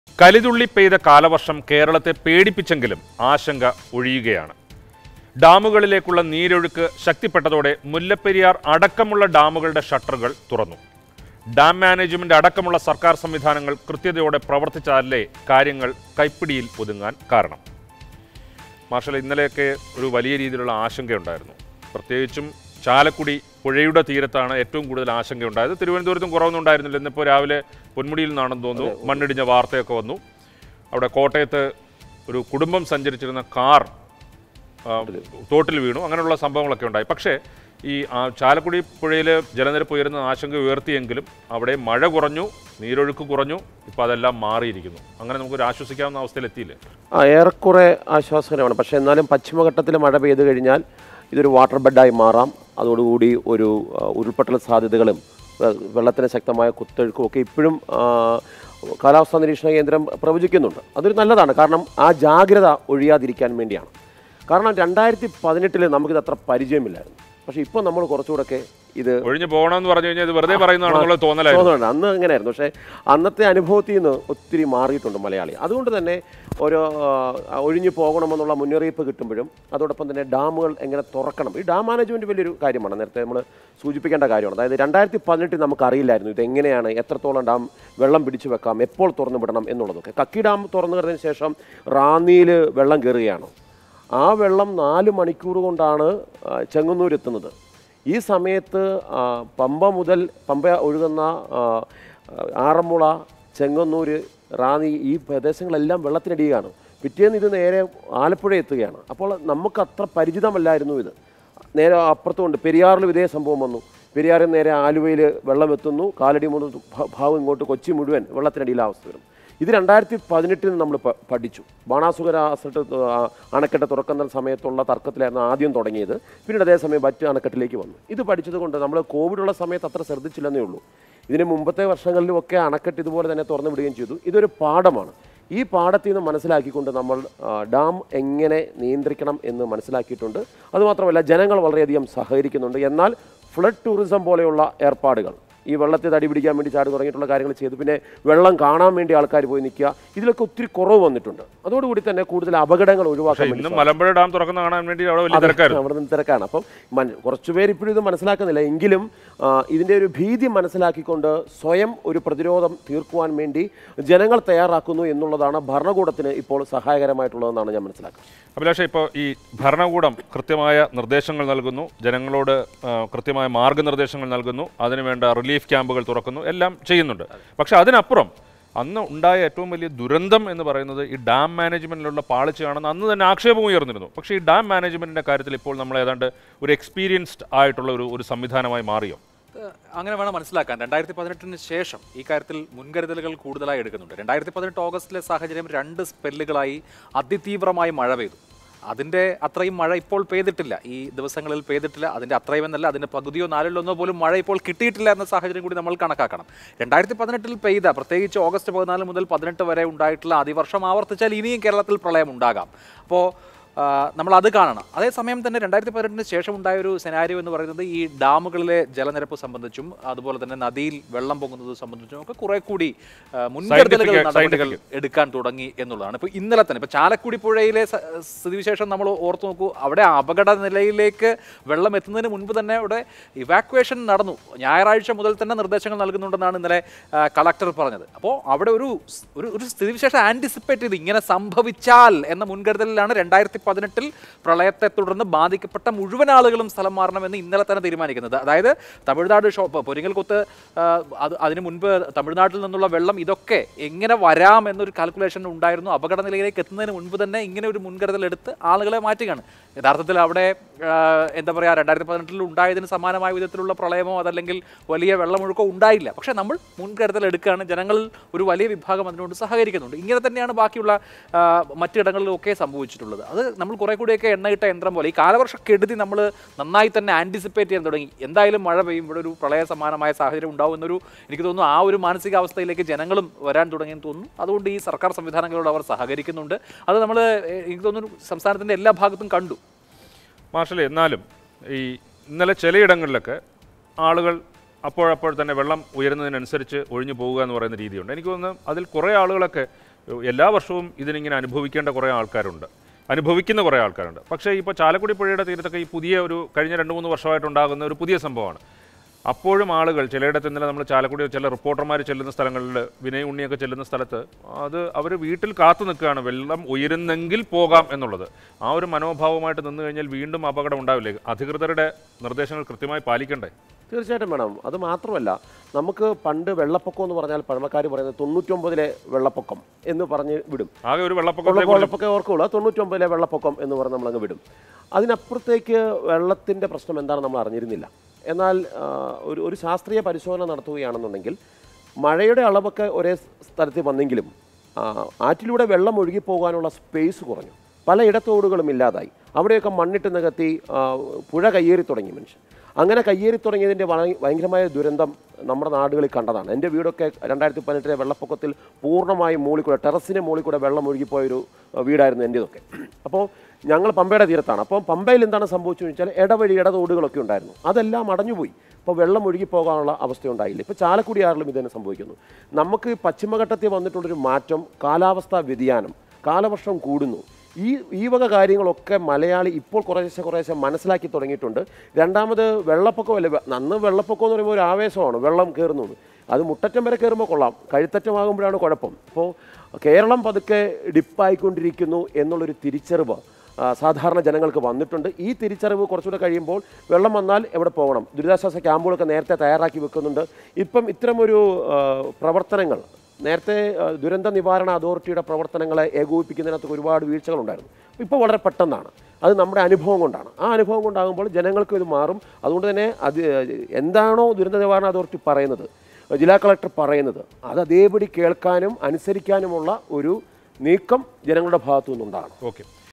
കലിതുള്ളി പെയ്ത കാലവർഷം കേരളത്തെ പേടിപ്പിച്ചെങ്കിലും ആശങ്ക ഒഴിയുകയാണ് ഡാമുകളിലേക്കുള്ള നീരൊഴുക്ക് ശക്തിപ്പെട്ടതോടെ മുല്ലപ്പെരിയാർ അടക്കമുള്ള ഡാമുകളുടെ ഷട്ടറുകൾ തുറന്നു ഡാം മാനേജ്മെന്റ് അടക്കമുള്ള സർക്കാർ സംവിധാനങ്ങൾ കൃത്യതയോടെ പ്രവർത്തിച്ചാലേ കാര്യങ്ങൾ കൈപ്പിടിയിൽ ഒതുങ്ങാൻ കാരണം മാർഷൽ ഇന്നലെയൊക്കെ ഒരു വലിയ രീതിയിലുള്ള ആശങ്കയുണ്ടായിരുന്നു പ്രത്യേകിച്ചും ചാലക്കുടി പുഴയുടെ തീരത്താണ് ഏറ്റവും കൂടുതൽ ആശങ്കയുണ്ടായത് തിരുവനന്തപുരത്തും കുറവൊന്നും ഉണ്ടായിരുന്നില്ല ഇന്നിപ്പോൾ രാവിലെ പൊന്മുടിയിൽ നിന്നാണെന്ന് തോന്നുന്നു മണ്ണിടിഞ്ഞ വാർത്തയൊക്കെ വന്നു അവിടെ കോട്ടയത്ത് ഒരു കുടുംബം സഞ്ചരിച്ചിരുന്ന കാർ ആ, തോട്ടിൽ വീണു അങ്ങനെയുള്ള സംഭവങ്ങളൊക്കെ ഉണ്ടായി പക്ഷേ ഈ ആ, ചാലക്കുടി പുഴയിൽ ജലനിരപ്പ് ഉയരുന്ന ആശങ്ക ഉയർത്തിയെങ്കിലും അവിടെ മഴ കുറഞ്ഞു നീരൊഴുക്ക് കുറഞ്ഞു ഇപ്പോൾ അതെല്ലാം മാറിയിരിക്കുന്നു അങ്ങനെ നമുക്കൊരു ആശ്വസിക്കാവുന്ന അവസ്ഥയിൽ എത്തിയില്ലേ ആ ഏറെക്കുറെ ആശ്വാസകരമാണ് പക്ഷേ എന്നാലും പശ്ചിമഘട്ടത്തിൽ മഴ പെയ്തു കഴിഞ്ഞാൽ ഇതൊരു വാട്ടർ ബെഡായി മാറാം അതോടുകൂടി ഒരു ആ, ഉരുൾപൊട്ടൽ സാധ്യതകളും വെ- വെള്ളത്തിന് ശക്തമായ കുത്തൊഴുക്കും ഒക്കെ ഇപ്പോഴും ആ, കാലാവസ്ഥാ നിരീക്ഷണ കേന്ദ്രം പ്രവചിക്കുന്നുണ്ട് അതൊരു നല്ലതാണ് കാരണം ആ ജാഗ്രത ഒഴിയാതിരിക്കാൻ വേണ്ടിയാണ് കാരണം രണ്ടായിരത്തി പതിനെട്ടിൽ നമുക്കിത് അത്ര പരിചയമില്ലായിരുന്നു പക്ഷേ ഇപ്പോൾ നമ്മൾ കുറച്ചുകൂടെയൊക്കെ ഇത് ഒഴിഞ്ഞു പോകണമെന്ന് പറഞ്ഞു കഴിഞ്ഞാൽ ഇത് വെറുതെ പറയുന്നതാണെന്നുള്ള തോന്നലായിരുന്നു തോന്നുന്നുണ്ട് അന്ന് അങ്ങനെയായിരുന്നു പക്ഷേ അന്നത്തെ അനുഭവത്തിൽ നിന്ന് ഒത്തിരി മാറിയിട്ടുണ്ട് മലയാളി അതുകൊണ്ട് തന്നെ ഓരോ ആ, ഒഴിഞ്ഞു പോകണമെന്നുള്ള മുന്നറിയിപ്പ് കിട്ടുമ്പോഴും അതോടൊപ്പം തന്നെ ഡാമുകൾ എങ്ങനെ തുറക്കണം ഈ ഡാം മാനേജ്മെൻറ്റ് വലിയൊരു കാര്യമാണ് നേരത്തെ നമ്മൾ സൂചിപ്പിക്കേണ്ട കാര്യമാണ് അതായത് രണ്ടായിരത്തി പതിനെട്ടിൽ നമുക്ക് അറിയില്ലായിരുന്നു ഇത് എങ്ങനെയാണ് എത്രത്തോളം ഡാം വെള്ളം പിടിച്ചു വെക്കാം എപ്പോൾ തുറന്നു വിടണം എന്നുള്ളതൊക്കെ കക്കി ഡാം തുറന്നു കിടന്നതിന് ശേഷം റാന്നിയിൽ വെള്ളം കയറുകയാണ് ആ വെള്ളം നാല് മണിക്കൂർ കൊണ്ടാണ് ആ, ചെങ്ങന്നൂർ എത്തുന്നത് ഈ സമയത്ത് ആ, പമ്പ മുതൽ പമ്പ ഒഴുകുന്ന ആ, ആറന്മുള ചെങ്ങന്നൂർ റാന്നി ഈ പ്രദേശങ്ങളെല്ലാം വെള്ളത്തിനടിയുകയാണ് പിറ്റേന്ന് ഇത് നേരെ ആലപ്പുഴ എത്തുകയാണ് അപ്പോൾ നമുക്ക് അത്ര പരിചിതമല്ലായിരുന്നു ഇത് നേരെ അപ്പുറത്തുകൊണ്ട് പെരിയാറിലും ഇതേ സംഭവം വന്നു പെരിയാറിൽ നേരെ ആലുവയിൽ വെള്ളം എത്തുന്നു കാലടി മുതൽ ഭ- ഭാഗം ഇങ്ങോട്ട് കൊച്ചി മുഴുവൻ വെള്ളത്തിനടിയിലെ അവസ്ഥ വരും ഇത് രണ്ടായിരത്തി പതിനെട്ടിൽ നമ്മൾ പ- പഠിച്ചു ബാണാസുര അസറ്റ് ആ, അണക്കെട്ട് തുറക്കുന്ന സമയത്തുള്ള തർക്കത്തിലായിരുന്നു ആദ്യം തുടങ്ങിയത് പിന്നീട് അതേസമയം മറ്റ് അണക്കെട്ടിലേക്ക് വന്നു ഇത് പഠിച്ചത് കൊണ്ട് നമ്മൾ കോവിഡുള്ള സമയത്ത് അത്ര ശ്രദ്ധിച്ചില്ലെന്നേ ഉള്ളൂ ഇതിന് മുമ്പത്തെ വർഷങ്ങളിലുമൊക്കെ അണക്കെട്ട് ഇതുപോലെ തന്നെ തുറന്നു വിടുകയും ചെയ്തു ഇതൊരു പാഠമാണ് ഈ പാഠത്തിൽ നിന്ന് മനസ്സിലാക്കിക്കൊണ്ട് നമ്മൾ ആ, ഡാം എങ്ങനെ നിയന്ത്രിക്കണം എന്ന് മനസ്സിലാക്കിയിട്ടുണ്ട് അതുമാത്രമല്ല ജനങ്ങൾ വളരെയധികം സഹകരിക്കുന്നുണ്ട് എന്നാൽ ഫ്ലഡ് ടൂറിസം പോലെയുള്ള ഏർപ്പാടുകൾ ഈ വെള്ളത്തെ തടി പിടിക്കാൻ വേണ്ടി ചാടി തുടങ്ങിയിട്ടുള്ള കാര്യങ്ങൾ ചെയ്തു പിന്നെ വെള്ളം കാണാൻ വേണ്ടി ആൾക്കാർ പോയി നിൽക്കുക ഇതിലൊക്കെ ഒത്തിരി കുറവ് വന്നിട്ടുണ്ട് അതോടുകൂടി തന്നെ കൂടുതൽ അപകടങ്ങൾ ഒഴിവാക്കാൻ വേണ്ടി ഇന്നും മലമ്പുഴ ഡാം തുറക്കുന്ന കാണാൻ വേണ്ടി അവിടെ വലിയ തിരക്കായിരുന്നു അവിടെ നിന്ന് തിരക്കാണ് അപ്പം മൻ- കുറച്ചുപേർ ഇപ്പോഴും ഇത് മനസ്സിലാക്കുന്നില്ല എങ്കിലും ആ, ഇതിൻ്റെ ഒരു ഭീതി മനസ്സിലാക്കിക്കൊണ്ട് സ്വയം ഒരു പ്രതിരോധം തീർക്കുവാൻ വേണ്ടി ജനങ്ങൾ തയ്യാറാക്കുന്നു എന്നുള്ളതാണ് ഭരണകൂടത്തിന് ഇപ്പോൾ സഹായകരമായിട്ടുള്ളതെന്നാണ് ഞാൻ മനസ്സിലാക്കുന്നത് അഭിലാഷ ഇപ്പോൾ ഈ ഭരണകൂടം കൃത്യമായ നിർദ്ദേശങ്ങൾ നൽകുന്നു ജനങ്ങളോട് ആ, കൃത്യമായ മാർഗനിർദ്ദേശങ്ങൾ നൽകുന്നു അതിനുവേണ്ട റിലീഫ് ക്യാമ്പുകൾ തുറക്കുന്നു എല്ലാം ചെയ്യുന്നുണ്ട് പക്ഷെ അതിനപ്പുറം അന്ന് ഉണ്ടായ ഏറ്റവും വലിയ ദുരന്തം എന്ന് പറയുന്നത് ഈ ഡാം മാനേജ്മെന്റിലുള്ള പാളിച്ചയാണെന്ന് അന്ന് തന്നെ ആക്ഷേപം ഉയർന്നിരുന്നു പക്ഷേ ഈ ഡാം മാനേജ്മെന്റിന്റെ കാര്യത്തിൽ ഇപ്പോൾ നമ്മൾ ഏതാണ്ട് ഒരു എക്സ്പീരിയൻസ്ഡ് ആയിട്ടുള്ള ഒരു ഒരു സംവിധാനമായി മാറിയോ ഏഹ് അങ്ങനെ വേണം മനസ്സിലാക്കാൻ രണ്ടായിരത്തി പതിനെട്ടിന് ശേഷം ഈ കാര്യത്തിൽ മുൻകരുതലുകൾ കൂടുതലായി എടുക്കുന്നുണ്ട് രണ്ടായിരത്തി പതിനെട്ട് ഓഗസ്റ്റിലെ സാഹചര്യം രണ്ട് സ്പെല്ലുകളായി അതിതീവ്രമായി മഴ പെയ്തു അതിൻ്റെ അത്രയും മഴ ഇപ്പോൾ പെയ്തിട്ടില്ല ഈ ദിവസങ്ങളിൽ പെയ്തിട്ടില്ല അതിൻ്റെ അത്രയും എന്നല്ല അതിൻ്റെ പകുതിയോ നാലിലൊന്നോ പോലും മഴ ഇപ്പോൾ കിട്ടിയിട്ടില്ല എന്ന സാഹചര്യം കൂടി നമ്മൾ കണക്കാക്കണം രണ്ടായിരത്തി പതിനെട്ടിൽ പെയ്ത പ്രത്യേകിച്ച് ഓഗസ്റ്റ് പതിനാല് മുതൽ പതിനെട്ട് വരെ ഉണ്ടായിട്ടുള്ള അതിവർഷം ആവർത്തിച്ചാൽ ഇനിയും കേരളത്തിൽ പ്രളയം ഉണ്ടാകാം അപ്പോൾ നമ്മൾ അത് കാണണം അതേസമയം തന്നെ രണ്ടായിരത്തി പതിനെട്ടിന് ശേഷം ഉണ്ടായ ഒരു സെനാരിയോ എന്ന് പറയുന്നത് ഈ ഡാമുകളിലെ ജലനിരപ്പ് സംബന്ധിച്ചും അതുപോലെ തന്നെ നദിയിൽ വെള്ളം പൊങ്ങുന്നത് സംബന്ധിച്ചും ഒക്കെ കുറെ കൂടി ആ, മുൻകരുതലുകൾ Scientific- നടപടികൾ scientific. എടുക്കാൻ തുടങ്ങി എന്നുള്ളതാണ് ഇപ്പോൾ ഇന്നലെ തന്നെ ഇപ്പോൾ ചാലക്കുടി പുഴയിലെ സ- സ്ഥിതിവിശേഷം നമ്മൾ ഓർത്തു നോക്കൂ അവിടെ അപകട നിലയിലേക്ക് വെള്ളം എത്തുന്നതിന് മുൻപ് തന്നെ അവിടെ ഇവാക്വേഷൻ നടന്നു ഞായറാഴ്ച മുതൽ തന്നെ നിർദ്ദേശങ്ങൾ നൽകുന്നുണ്ടെന്നാണ് ഇന്നലെ ആ, കളക്ടർ പറഞ്ഞത് അപ്പോൾ അവിടെ ഒരു സ്- ഒരു ഒരു സ്ഥിതിവിശേഷം ആൻറ്റിസിപ്പേറ്റ് ചെയ്ത് ഇങ്ങനെ സംഭവിച്ചാൽ എന്ന മുൻകരുതലിലാണ് രണ്ടായിരത്തി പതിനെട്ടിൽ പ്രളയത്തെ തുടർന്ന് ബാധിക്കപ്പെട്ട മുഴുവൻ ആളുകളും സ്ഥലം മാറണമെന്ന് ഇന്നലെ തന്നെ തീരുമാനിക്കുന്നത് അതായത് തമിഴ്നാട് ഷോ ഇപ്പോൾ പൊരിങ്ങൽകുത്ത് ആ, അത് അതിന് മുൻപ് തമിഴ്നാട്ടിൽ നിന്നുള്ള വെള്ളം ഇതൊക്കെ എങ്ങനെ വരാം എന്നൊരു കാൽക്കുലേഷൻ ഉണ്ടായിരുന്നു അപകട നിലയിലേക്ക് എത്തുന്നതിന് മുൻപ് തന്നെ ഇങ്ങനെ ഒരു മുൻകരുതൽ എടുത്ത് ആളുകളെ മാറ്റുകയാണ് യഥാർത്ഥത്തിൽ അവിടെ ആ, എന്താ പറയുക രണ്ടായിരത്തി പതിനെട്ടിൽ ഉണ്ടായതിന് സമാനമായ വിധത്തിലുള്ള പ്രളയമോ അതല്ലെങ്കിൽ വലിയ വെള്ളമൊഴുക്കോ ഉണ്ടായില്ല പക്ഷേ നമ്മൾ മുൻകരുതൽ എടുക്കുകയാണ് ജനങ്ങളിൽ ഒരു വലിയ വിഭാഗം അതിനോട് സഹകരിക്കുന്നുണ്ട് ഇങ്ങനെ തന്നെയാണ് ബാക്കിയുള്ള ആ, മറ്റിടങ്ങളിലൊക്കെ സംഭവിച്ചിട്ടുള്ളത് അത് നമ്മൾ കുറെ കൂടിയൊക്കെ എണ്ണയിട്ട യന്ത്രം പോലെ ഈ കാലവർഷക്കെടുതി നമ്മൾ നന്നായി തന്നെ ആൻറ്റിസിപ്പേറ്റ് ചെയ്യാൻ തുടങ്ങി എന്തായാലും മഴ പെയ്യും ഇവിടെ ഒരു പ്രളയ സമാനമായ സാഹചര്യം ഉണ്ടാവും എന്നൊരു എനിക്ക് തോന്നുന്നു ആ ഒരു മാനസികാവസ്ഥയിലേക്ക് ജനങ്ങളും വരാൻ തുടങ്ങിയെന്ന് തോന്നുന്നു അതുകൊണ്ട് ഈ സർക്കാർ സംവിധാനങ്ങളോട് അവർ സഹകരിക്കുന്നുണ്ട് അത് നമ്മൾ എനിക്ക് തോന്നുന്നു സംസ്ഥാനത്തിൻ്റെ എല്ലാ ഭാഗത്തും കണ്ടു മാർഷൽ എന്നാലും ഈ ഇന്നലെ ചിലയിടങ്ങളിലൊക്കെ ആളുകൾ അപ്പോഴപ്പോൾ തന്നെ വെള്ളം ഉയരുന്നതിനനുസരിച്ച് ഒഴിഞ്ഞു പോവുക എന്ന് പറയുന്ന രീതിയുണ്ട് എനിക്ക് തോന്നുന്നു അതിൽ കുറേ ആളുകളൊക്കെ എല്ലാ വർഷവും ഇതിനിങ്ങനെ അനുഭവിക്കേണ്ട കുറേ ആൾക്കാരുണ്ട് അനുഭവിക്കുന്ന കുറേ ആൾക്കാരുണ്ട് പക്ഷേ ഇപ്പോൾ ചാലക്കുടി പുഴയുടെ തീരത്തൊക്കെ ഈ പുതിയ ഒരു കഴിഞ്ഞ രണ്ട് മൂന്ന് വർഷമായിട്ടുണ്ടാകുന്ന ഒരു പുതിയ സംഭവമാണ് അപ്പോഴും ആളുകൾ ചിലയിടത്ത് ഇന്നലെ നമ്മൾ ചാലക്കുടി ചില റിപ്പോർട്ടർമാർ ചെല്ലുന്ന സ്ഥലങ്ങളിൽ വിനയ് ഉണ്ണിയൊക്കെ ചെല്ലുന്ന സ്ഥലത്ത് അത് അവർ വീട്ടിൽ കാത്തു നിൽക്കുകയാണ് വെള്ളം ഉയരുന്നെങ്കിൽ പോകാം എന്നുള്ളത് ആ ഒരു മനോഭാവമായിട്ട് നിന്ന് കഴിഞ്ഞാൽ വീണ്ടും അപകടം ഉണ്ടാവില്ലേ അധികൃതരുടെ നിർദ്ദേശങ്ങൾ കൃത്യമായി പാലിക്കണ്ടേ തീർച്ചയായിട്ടും വേണം അത് മാത്രമല്ല നമുക്ക് പണ്ട് വെള്ളപ്പൊക്കം എന്ന് പറഞ്ഞാൽ പഴമക്കാർ പറയുന്നത് തൊണ്ണൂറ്റൊമ്പതിലെ വെള്ളപ്പൊക്കം എന്ന് പറഞ്ഞ് വിടും ആകെ ഒരു ഉള്ള വെള്ളപ്പൊക്കത്തെ വെള്ളപ്പൊക്കം ഓർക്കുള്ളൂ തൊണ്ണൂറ്റൊമ്പതിലെ വെള്ളപ്പൊക്കം എന്ന് പറഞ്ഞ് നമ്മളങ്ങ് വിടും അതിനപ്പുറത്തേക്ക് വെള്ളത്തിൻ്റെ പ്രശ്നം എന്താണ് നമ്മൾ അറിഞ്ഞിരുന്നില്ല എന്നാൽ ആ, ഒരു ഒരു ശാസ്ത്രീയ പരിശോധന നടത്തുകയാണെന്നുണ്ടെങ്കിൽ മഴയുടെ അളവൊക്കെ ഒരേ സ്ഥലത്ത് വന്നെങ്കിലും ആ, ആറ്റിലൂടെ വെള്ളം ഒഴുകി പോകാനുള്ള സ്പേസ് കുറഞ്ഞു പല ഇടത്തോടുകളും ഇല്ലാതായി അവിടെയൊക്കെ മണ്ണിട്ട് നികത്തി ആ, പുഴ കയ്യേറി തുടങ്ങി മനുഷ്യൻ അങ്ങനെ കയ്യേറി തുടങ്ങിയതിൻ്റെ ഭയ- ഭയങ്കരമായ ദുരന്തം നമ്മുടെ നാടുകളിൽ കണ്ടതാണ് എൻ്റെ വീടൊക്കെ രണ്ടായിരത്തി പതിനെട്ടിലെ വെള്ളപ്പൊക്കത്തിൽ പൂർണ്ണമായും മുകളിൽ കൂടെ ടെറസിന് മുകളിൽ കൂടെ വെള്ളം ഒഴുകിപ്പോയൊരു അഹ്, വീടായിരുന്നു എൻ്റെതൊക്കെ അപ്പോൾ ഞങ്ങൾ പമ്പയുടെ തീരത്താണ് അപ്പോൾ പമ്പയിൽ എന്താണ് സംഭവിച്ചതെന്ന് വെച്ചാൽ ഇടവഴി ഇടതോടുകളൊക്കെ ഉണ്ടായിരുന്നു അതെല്ലാം അടഞ്ഞുപോയി ഇപ്പോൾ വെള്ളം ഒഴുകി പോകാനുള്ള അവസ്ഥയുണ്ടായില്ല ഇപ്പോൾ ചാലക്കുടി ആറിലും ഇത് തന്നെ സംഭവിക്കുന്നു നമുക്ക് പശ്ചിമഘട്ടത്തിൽ വന്നിട്ടുള്ളൊരു മാറ്റം കാലാവസ്ഥാ വ്യതിയാനം കാലവർഷം കൂടുന്നു ഈ ഈ വക കാര്യങ്ങളൊക്കെ മലയാളി ഇപ്പോൾ കുറേശ്ശെ കുറേശ്ശെ മനസ്സിലാക്കി തുടങ്ങിയിട്ടുണ്ട് രണ്ടാമത് വെള്ളപ്പൊക്കമല്ല വെ- അന്ന് വെള്ളപ്പൊക്കം എന്ന് പറയുമ്പോൾ ഒരു ആവേശമാണ് വെള്ളം കയറുന്നു എന്ന്. അത് മുട്ടറ്റം വരെ കയറുമ്പോൾ കൊള്ളാം കഴുത്തറ്റമാകുമ്പോഴാണ് കുഴപ്പം അപ്പോൾ കേരളം പതുക്കെ ഡിപ്പായിക്കൊണ്ടിരിക്കുന്നു എന്നുള്ളൊരു തിരിച്ചറിവ് ആ, സാധാരണ ജനങ്ങൾക്ക് വന്നിട്ടുണ്ട് ഈ തിരിച്ചറിവ് കുറച്ചുകൂടെ കഴിയുമ്പോൾ വെള്ളം വന്നാൽ എവിടെ പോകണം ദുരിതാശ്വാസ ക്യാമ്പുകളൊക്കെ നേരത്തെ തയ്യാറാക്കി വെക്കുന്നുണ്ട് ഇപ്പം ഇത്തരമൊരു ആ, പ്രവർത്തനങ്ങൾ നേരത്തെ ആ, ദുരന്ത നിവാരണ അതോറിറ്റിയുടെ പ്രവർത്തനങ്ങളെ ഏകോപിപ്പിക്കുന്നതിനകത്ത് ഒരുപാട് വീഴ്ചകളുണ്ടായിരുന്നു ഇപ്പോൾ വളരെ പെട്ടെന്നാണ് അത് നമ്മുടെ അനുഭവം കൊണ്ടാണ് ആ അനുഭവം കൊണ്ടാകുമ്പോൾ ജനങ്ങൾക്കും ഇത് മാറും അതുകൊണ്ട് തന്നെ അത് എന്താണോ ദുരന്ത നിവാരണ അതോറിറ്റി പറയുന്നത് ജില്ലാ കളക്ടർ പറയുന്നത് അത് അതേപടി കേൾക്കാനും അനുസരിക്കാനുമുള്ള ഒരു നീക്കം ജനങ്ങളുടെ ഭാഗത്തു നിന്നുണ്ടാകണം ഓക്കെ